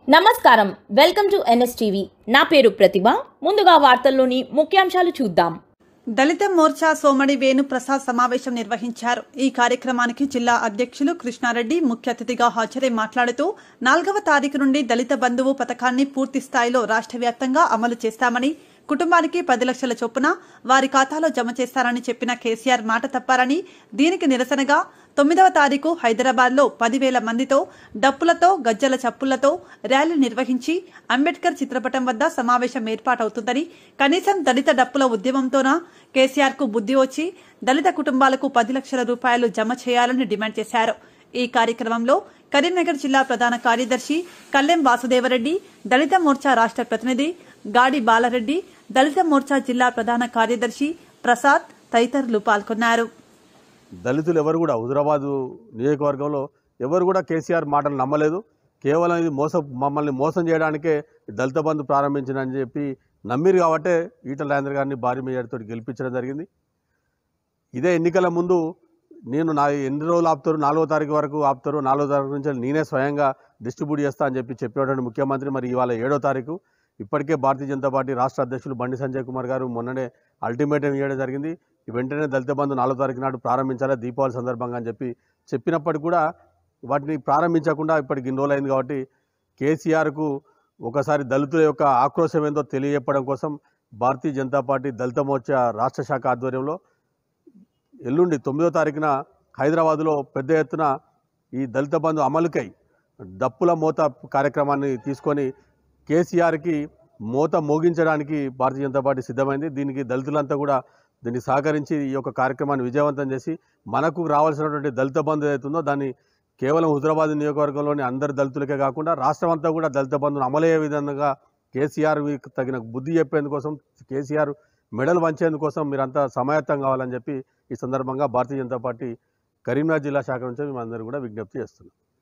నమస్కారం welcome to NSTV నా పేరు ప్రతిభ ముందుగా వార్తల్లోని ముఖ్యాంశాలు చూద్దాం దళిత మోర్చా సోమడి వేణు ప్రసాద్ సమావేశం నిర్వహించారు ఈ కార్యక్రమానికి జిల్లా అధ్యక్షులు కృష్ణారెడ్డి ముఖ్య అతిథిగా హాజరై మాట్లాడుతూ నాలుగవ తారీఖు నుండి దళిత బంధువు పథకాన్ని పూర్తి స్థాయిలో రాష్ట్ర వ్యాప్తంగా అమలు చేస్తామని కుటుంబానికి పది లక్షల చొప్పున వారి ఖాతాలో జమ చేస్తారని చెప్పిన కేసీఆర్ మాట తప్పారని దీనికి నిరసనగా తొమ్మిదవ తారీఖు హైదరాబాద్లో పదివేల మందితో డప్పులతో గజ్జల చప్పులతో ర్యాలీ నిర్వహించి అంబేద్కర్ చిత్రపటం వద్ద సమావేశం ఏర్పాటవుతుందని కనీసం దళిత డప్పుల ఉద్యమంతోన కేసీఆర్ కు బుద్ధి వచ్చి దళిత కుటుంబాలకు పది లక్షల రూపాయలు జమ చేయాలని డిమాండ్ చేశారు ఈ కార్యక్రమంలో కరీంనగర్ జిల్లా ప్రధాన కార్యదర్శి కల్లెం వాసుదేవరెడ్డి దళిత మోర్చా రాష్ట్ర ప్రతినిధి గాడి బాలరెడ్డి దళిత మోర్చా జిల్లా ప్రధాన కార్యదర్శి ప్రసాద్ తదితరులు పాల్గొన్నారు దళితులు ఎవరు కూడా హుజరాబాదు నియోజకవర్గంలో ఎవరు కూడా కేసీఆర్ మాటలు నమ్మలేదు కేవలం ఇది మోసం మమ్మల్ని మోసం చేయడానికే ఈ దళిత బంధు ప్రారంభించిందని చెప్పి నమ్మిరు కాబట్టే ఈటల రాజేంద్ర గారిని భారీ మేజర్తో గెలిపించడం జరిగింది ఇదే ఎన్నికల ముందు నేను నా ఎన్ని రోజులు ఆపుతారు నాలుగో తారీఖు వరకు ఆపుతారు నాలుగో తారీఖు నుంచి నేనే స్వయంగా డిస్ట్రిబ్యూట్ చేస్తా అని చెప్పి చెప్పినటువంటి ముఖ్యమంత్రి మరి ఇవాళ ఏడో తారీఖు ఇప్పటికే భారతీయ జనతా పార్టీ రాష్ట్ర అధ్యక్షులు బండి సంజయ్ కుమార్ గారు మొన్ననే అల్టిమేటం ఇవ్వడం జరిగింది ఈ వెంటనే దళిత బంధు నాలుగో తారీఖు నాడు ప్రారంభించాలా దీపావళి సందర్భంగా అని చెప్పి చెప్పినప్పటికీ కూడా వాటిని ప్రారంభించకుండా ఇప్పటికి ఇన్ని రోజులు అయింది కాబట్టి కేసీఆర్కు ఒకసారి దళితుల యొక్క ఆక్రోశం ఏందో తెలియజెప్పడం కోసం భారతీయ జనతా పార్టీ దళిత మోర్చా రాష్ట్ర శాఖ ఆధ్వర్యంలో ఎల్లుండి తొమ్మిదో తారీఖున హైదరాబాదులో పెద్ద ఎత్తున ఈ దళిత బంధు అమలుకై డప్పుల మోత కార్యక్రమాన్ని తీసుకొని కేసీఆర్కి మోత మోగించడానికి భారతీయ జనతా పార్టీ సిద్ధమైంది దీనికి దళితులంతా కూడా దీన్ని సహకరించి ఈ యొక్క కార్యక్రమాన్ని విజయవంతం చేసి మనకు రావాల్సినటువంటి దళిత బంధు ఏదైతుందో దాన్ని కేవలం హుజరాబాద్ నియోజకవర్గంలోని అందరి దళితులకే కాకుండా రాష్ట్రం అంతా కూడా దళిత బంధును అమలయ్యే విధంగా కేసీఆర్ తగిన బుద్ధి చెప్పేందుకోసం కేసీఆర్ మెడల్ వంచేందుకోసం మీరంతా సమాయత్తం కావాలని చెప్పి ఈ సందర్భంగా భారతీయ జనతా పార్టీ కరీంనగర్ జిల్లా శాఖ నుంచి మేము అందరూ కూడా విజ్ఞప్తి చేస్తున్నాం